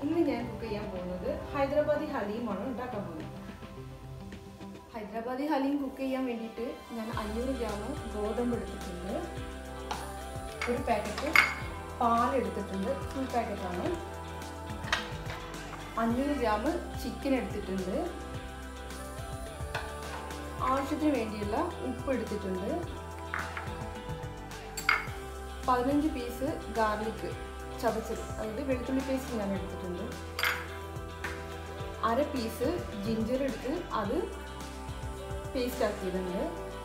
ഇന്ന് ഞാൻ കുക്ക് ചെയ്യാൻ പോകുന്നത് ഹൈദരാബാദി ഹലീമാണ് ഉണ്ടാക്കാൻ പോകുന്നത് ഹൈദരാബാദി ഹലീം കുക്ക് ചെയ്യാൻ വേണ്ടിയിട്ട് ഞാൻ അഞ്ഞൂറ് ഗ്രാം ഗോതമ്പ് എടുത്തിട്ടുണ്ട് ഒരു പാക്കറ്റ് പാൽ എടുത്തിട്ടുണ്ട് ഫുൾ പാക്കറ്റാണ് അഞ്ഞൂറ് ഗ്രാം ചിക്കൻ എടുത്തിട്ടുണ്ട് ആവശ്യത്തിന് വേണ്ടിയുള്ള ഉപ്പ് എടുത്തിട്ടുണ്ട് പതിനഞ്ച് പീസ് ഗാർലിക് ചതച്ചത് അതായത് വെളുത്തുള്ളി പേസ്റ്റ് ഞാൻ എടുത്തിട്ടുണ്ട് അര പീസ് ജിഞ്ചർ എടുത്ത് അത് പേസ്റ്റ് ആക്കിയതുണ്ട്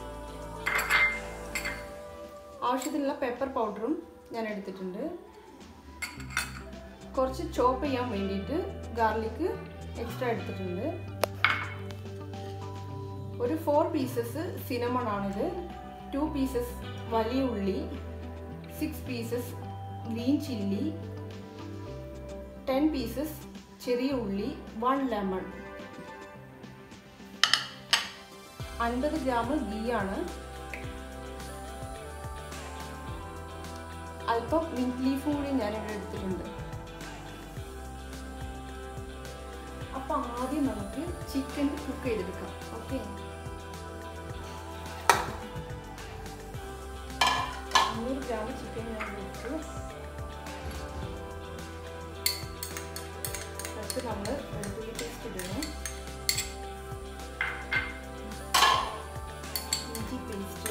ആവശ്യത്തിനുള്ള പെപ്പർ പൗഡറും ഞാൻ എടുത്തിട്ടുണ്ട് കുറച്ച് ചോപ്പ് ചെയ്യാൻ വേണ്ടിയിട്ട് ഗാർലിക് എക്സ്ട്രാ എടുത്തിട്ടുണ്ട് ഒരു ഫോർ പീസസ് സിനമൺ ആണിത് ടു പീസസ് വലിയ ഉള്ളി six pieces green chilli ten pieces ചെറിയ ഉള്ളി വൺ ലെമൺ അൻപത് ഗ്രാം ഗീ ആണ് അല്പം മിന്റ് ലീഫും കൂടി ഞാനിവിടെ എടുത്തിട്ടുണ്ട് അപ്പൊ ആദ്യം നമുക്ക് ചിക്കൻ കുക്ക് ചെയ്തെടുക്കാം ഓക്കെ അഞ്ഞൂറ് ഗ്രാം ചിക്കൻ ഞാൻ എടുത്തു ഫസ്റ്റ് നമ്മൾ വെളുത്തുള്ളി പേസ്റ്റ് ഇടണം ഇഞ്ചി പേസ്റ്റ്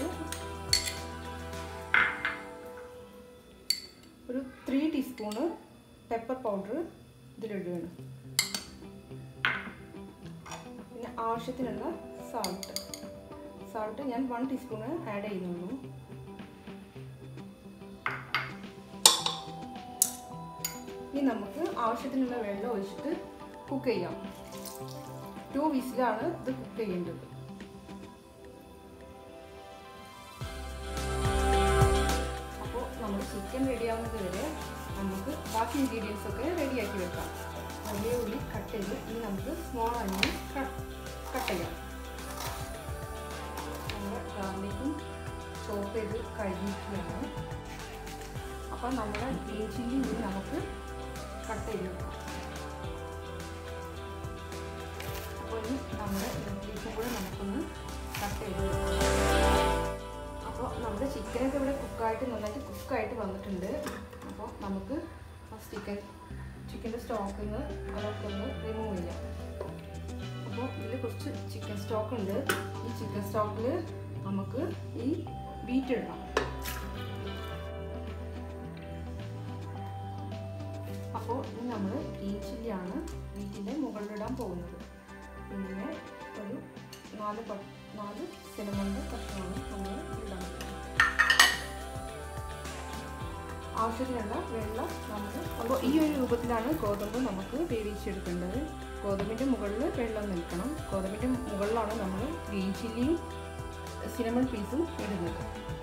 ഒരു ത്രീ ടീസ്പൂണ് പെപ്പർ പൗഡർ ഇതിലിടുകയാണ് പിന്നെ ആവശ്യത്തിനുള്ള സാൾട്ട് സാൾട്ട് ഞാൻ വൺ ടീസ്പൂണ് ആഡ് ചെയ്യുന്നുള്ളൂ ഇനി നമുക്ക് ആവശ്യത്തിനുള്ള വെള്ളം ഒഴിച്ചിട്ട് കുക്ക് ചെയ്യാം ടു വിസിലാണ് ഇത് കുക്ക് ചെയ്യേണ്ടത് അപ്പോൾ നമ്മൾ ചിക്കൻ റെഡിയാവുന്നത് വരെ നമുക്ക് ബാക്കി ഇൻഗ്രീഡിയൻസ് ഒക്കെ റെഡിയാക്കി വെക്കാം വലിയ ഉള്ളി കട്ട് ചെയ്ത് ഇനി നമുക്ക് സ്മോൾ അനിയൻ കട്ട് ചെയ്യാം നമ്മുടെ ഗാർലിക്കും ചോപ്പ് ചെയ്ത് കഴുകിയിട്ടാണ് അപ്പം നമ്മുടെ ഗ്രീൻ ചില്ലി ഇനി നമുക്ക് കട്ട് ചെയ്ത് വെക്കാം അപ്പോൾ ഇനി നമ്മുടെ ലീഫും കൂടെ നമുക്കൊന്ന് കട്ട് ചെയ്ത് വെക്കാം അപ്പോൾ നമ്മുടെ ചിക്കനൊക്കെ ഇവിടെ കുക്കായിട്ട് നന്നായിട്ട് കുക്കായിട്ട് വന്നിട്ടുണ്ട് അപ്പോൾ നമുക്ക് ആ ചിക്കൻ ചിക്കൻ്റെ സ്റ്റോക്കിൽ നിന്ന് അതൊക്കെ ഒന്ന് റിമൂവ് ചെയ്യാം അപ്പോൾ ഇതിൽ കുറച്ച് ചിക്കൻ സ്റ്റോക്ക് ഉണ്ട് ഈ ചിക്കൻ സ്റ്റോക്കിൽ നമുക്ക് ഈ ബീറ്റ് ഇടണം അപ്പോൾ ഇനി നമ്മൾ ഗ്രീൻ ചില്ലിയാണ് ബീറ്റിൻ്റെ മുകളിലിടാൻ പോകുന്നത് പിന്നെ ഒരു നാല് പ നാല് സിനിമയുടെ കഷ്ണമാണ് നമ്മൾ ഇടാൻ പോകുന്നത് ആവശ്യത്തിനുള്ള വെള്ളം നമുക്ക് അപ്പോൾ ഈ ഒരു രൂപത്തിലാണ് ഗോതമ്പ് നമുക്ക് വേവിച്ചെടുക്കേണ്ടത് ഗോതമ്പിൻ്റെ മുകളിൽ വെള്ളം നിൽക്കണം ഗോതമ്പിൻ്റെ മുകളിലാണ് നമ്മൾ ഗ്രീൻ ചില്ലിയും സിനമൺ പീസും ഇടുന്നത്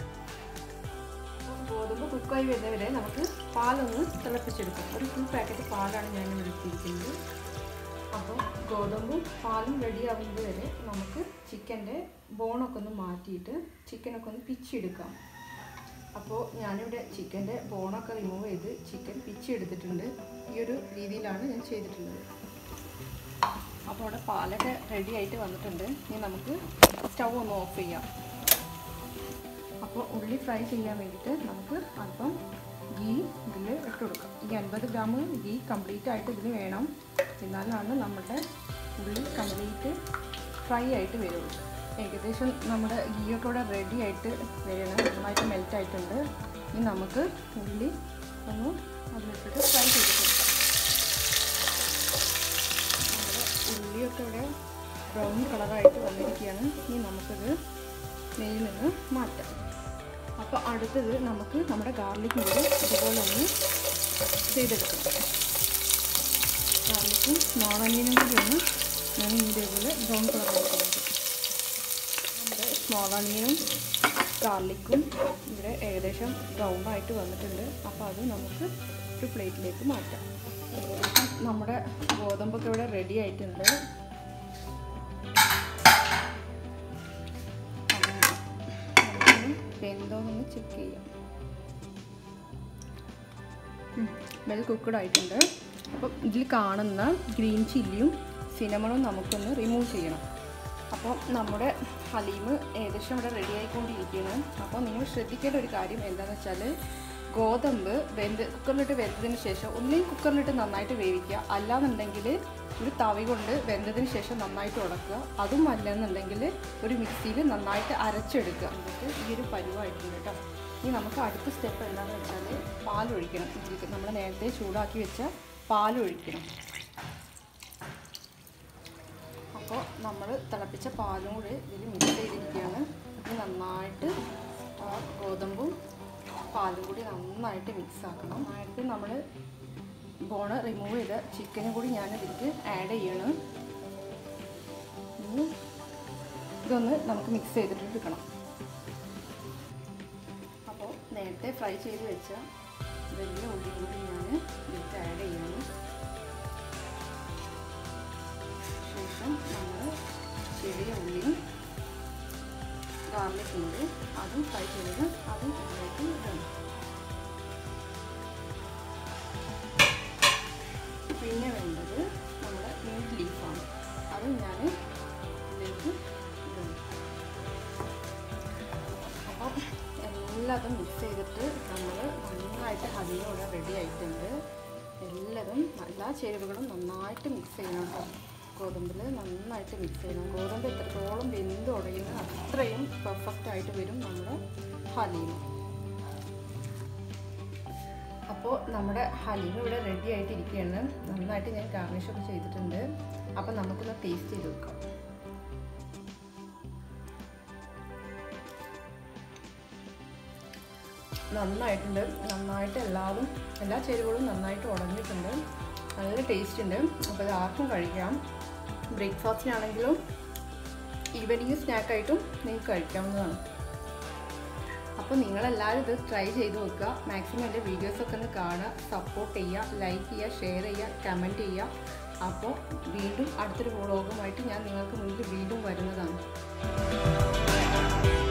ഗോതമ്പ് കുക്കായി വരുന്നവരെ നമുക്ക് പാലൊന്ന് തിളപ്പിച്ചെടുക്കാം ഒരു ഫുൾ പാക്കറ്റ് പാലാണ് ഞാൻ എടുത്തിരിക്കുന്നത് അപ്പോൾ ഗോതമ്പും പാലും റെഡി ആവുന്നത് വരെ നമുക്ക് ചിക്കൻ്റെ ബോണൊക്കെ ഒന്ന് മാറ്റിയിട്ട് ചിക്കനൊക്കെ ഒന്ന് പിച്ചെടുക്കാം അപ്പോൾ ഞാനിവിടെ ചിക്കൻ്റെ ബോണൊക്കെ റിമൂവ് ചെയ്ത് ചിക്കൻ പിച്ചെടുത്തിട്ടുണ്ട് ഈ ഒരു രീതിയിലാണ് ഞാൻ ചെയ്തിട്ടുള്ളത് അപ്പോൾ അവിടെ പാലൊക്കെ റെഡി ആയിട്ട് വന്നിട്ടുണ്ട് ഇനി നമുക്ക് സ്റ്റൗ ഒന്ന് ഓഫ് ചെയ്യാം അപ്പോൾ ഉള്ളി ഫ്രൈ ചെയ്യാൻ വേണ്ടിയിട്ട് നമുക്ക് അല്പം ഗീ ഇതിൽ ഇട്ട് കൊടുക്കാം ഈ അൻപത് ഗ്രാം ഗീ കംപ്ലീറ്റ് ആയിട്ട് ഇതിൽ വേണം എന്നാലാണ് നമ്മുടെ ഉള്ളി കംപ്ലീറ്റ് ഫ്രൈ ആയിട്ട് വരുള്ളൂ ഏകദേശം നമ്മുടെ ഗീയൊക്കെ ഇവിടെ റെഡി ആയിട്ട് വരണം നന്നായിട്ട് മെൽറ്റ് ആയിട്ടുണ്ട് ഇനി നമുക്ക് ഉള്ളി ഒന്ന് അതിലിട്ടിട്ട് ഫ്രൈ ചെയ്ത് കൊടുക്കാം നമ്മുടെ ഉള്ളിയൊക്കെ ഇവിടെ ബ്രൗൺ കളറായിട്ട് വന്നിരിക്കുകയാണ് ഇനി നമുക്കത് നെയ്യിൽ നിന്ന് മാറ്റാം അപ്പോൾ അടുത്തത് നമുക്ക് നമ്മുടെ ഗാർലിക്കും കൂടി ഇതുപോലെ ഒന്ന് ചെയ്തെടുക്കണം ഗാർലിക്കും സ്മോൾ അനിയനും കൂടി ഒന്ന് ഞാൻ ഇതേപോലെ ബ്രൗൺ കളർ കൊടുക്കുന്നത് നമ്മുടെ സ്മോൾ അനിയനും ഗാർലിക്കും ഇവിടെ ഏകദേശം ബ്രൗൺ ആയിട്ട് വന്നിട്ടുണ്ട് അപ്പോൾ അത് നമുക്ക് ഒരു പ്ലേറ്റിലേക്ക് മാറ്റാം ഏകദേശം നമ്മുടെ ഗോതമ്പൊക്കെ ഇവിടെ റെഡി ആയിട്ടുണ്ട് വെന്തോന്നൊന്ന് ചെക്ക് ചെയ്യാം വെൽ കുക്കഡ് ആയിട്ടുണ്ട് അപ്പം ഇതിൽ കാണുന്ന ഗ്രീൻ ചില്ലിയും സിനമണും നമുക്കൊന്ന് റിമൂവ് ചെയ്യണം അപ്പോൾ നമ്മുടെ ഹലീം ഏകദേശം ഇവിടെ റെഡി ആയിക്കൊണ്ടിരിക്കുകയാണ് അപ്പോൾ നിങ്ങൾ ശ്രദ്ധിക്കേണ്ട ഒരു കാര്യം എന്താണെന്ന് വെച്ചാൽ ഗോതമ്പ് വെന്ത് കുക്കറിലിട്ട് വെന്തതിന് ശേഷം ഒന്നെങ്കിൽ കുക്കറിലിട്ട് നന്നായിട്ട് വേവിക്കുക അല്ലാന്നുണ്ടെങ്കിൽ ഒരു തവി കൊണ്ട് വെന്തതിന് ശേഷം നന്നായിട്ട് ഉടക്കുക അതും അല്ലെന്നുണ്ടെങ്കിൽ ഒരു മിക്സിയിൽ നന്നായിട്ട് അരച്ചെടുക്കുക എന്നിട്ട് ഈ ഒരു പരുവായിട്ടുണ്ട് കേട്ടോ ഇനി നമുക്ക് അടുത്ത സ്റ്റെപ്പ് എന്താണെന്ന് വെച്ചാൽ പാലൊഴിക്കണം ഇതിലേക്ക് നമ്മൾ നേരത്തെ ചൂടാക്കി വെച്ച പാലൊഴിക്കണം അപ്പോൾ നമ്മൾ തിളപ്പിച്ച പാലും കൂടി ഇതിൽ മിക്സ് ചെയ്തിരിക്കുകയാണ് ഇത് നന്നായിട്ട് ആ ഗോതമ്പും പാലും കൂടി നന്നായിട്ട് മിക്സ് ആക്കണം നന്നായിട്ട് നമ്മൾ ബോണ് റിമൂവ് ചെയ്ത ചിക്കനും കൂടി ഞാൻ ഇതിലേക്ക് ആഡ് ചെയ്യണം ഇനി ഇതൊന്ന് നമുക്ക് മിക്സ് ചെയ്തിട്ട് എടുക്കണം അപ്പോൾ നേരത്തെ ഫ്രൈ ചെയ്ത് വെച്ച വലിയ ഉള്ളിയും കൂടി ഞാൻ ഇതിലേക്ക് ആഡ് ചെയ്യണം ശേഷം നമ്മൾ ചെറിയ ഉള്ളിയും ഗാർലിക് ഉണ്ട് അതും ഫ്രൈ ചെയ്തത് അതും ഇതിലേക്ക് ഇടണം പിന്നെ വേണ്ടത് നമ്മുടെ മീറ്റ് ലീഫാണ് അതും ഞാൻ ഇതിലേക്ക് ഇടുന്നു അപ്പം എല്ലാതും മിക്സ് ചെയ്തിട്ട് നമ്മൾ നന്നായിട്ട് ഹലിയോടെ റെഡി ആയിട്ടുണ്ട് എല്ലാതും എല്ലാ ചേരുവകളും നന്നായിട്ട് മിക്സ് ചെയ്യണം കേട്ടോ ഗോതമ്പിൽ നന്നായിട്ട് മിക്സ് ചെയ്യണം ഗോതമ്പ് എത്രത്തോളം വെന്ത് ഉടയുന്ന അത്രയും പെർഫെക്റ്റ് ആയിട്ട് വരും നമ്മുടെ ഹലീം അപ്പോൾ നമ്മുടെ ഹലീം ഇവിടെ റെഡി ആയിട്ടിരിക്കുകയാണ് നന്നായിട്ട് ഞാൻ ഗാർണിഷൊക്കെ ചെയ്തിട്ടുണ്ട് അപ്പോൾ നമുക്കൊന്ന് ടേസ്റ്റ് ചെയ്ത് നോക്കാം നന്നായിട്ടുണ്ട് നന്നായിട്ട് എല്ലാതും എല്ലാ ചേരുവകളും നന്നായിട്ട് ഉടഞ്ഞിട്ടുണ്ട് നല്ല ടേസ്റ്റ് ഉണ്ട് അപ്പോൾ ഇത് ആർക്കും കഴിക്കാം ബ്രേക്ക്ഫാസ്റ്റിനാണെങ്കിലും ഈവനിങ് സ്നാക്കായിട്ടും നിങ്ങൾക്ക് കഴിക്കാവുന്നതാണ് അപ്പോൾ നിങ്ങളെല്ലാവരും ഇത് ട്രൈ ചെയ്ത് നോക്കുക മാക്സിമം എൻ്റെ വീഡിയോസൊക്കെ ഒന്ന് കാണുക സപ്പോർട്ട് ചെയ്യുക ലൈക്ക് ചെയ്യുക ഷെയർ ചെയ്യുക കമൻറ്റ് ചെയ്യുക അപ്പോൾ വീണ്ടും അടുത്തൊരു വ്ളോഗുമായിട്ട് ഞാൻ നിങ്ങൾക്ക് മുന്നിൽ വീണ്ടും വരുന്നതാണ്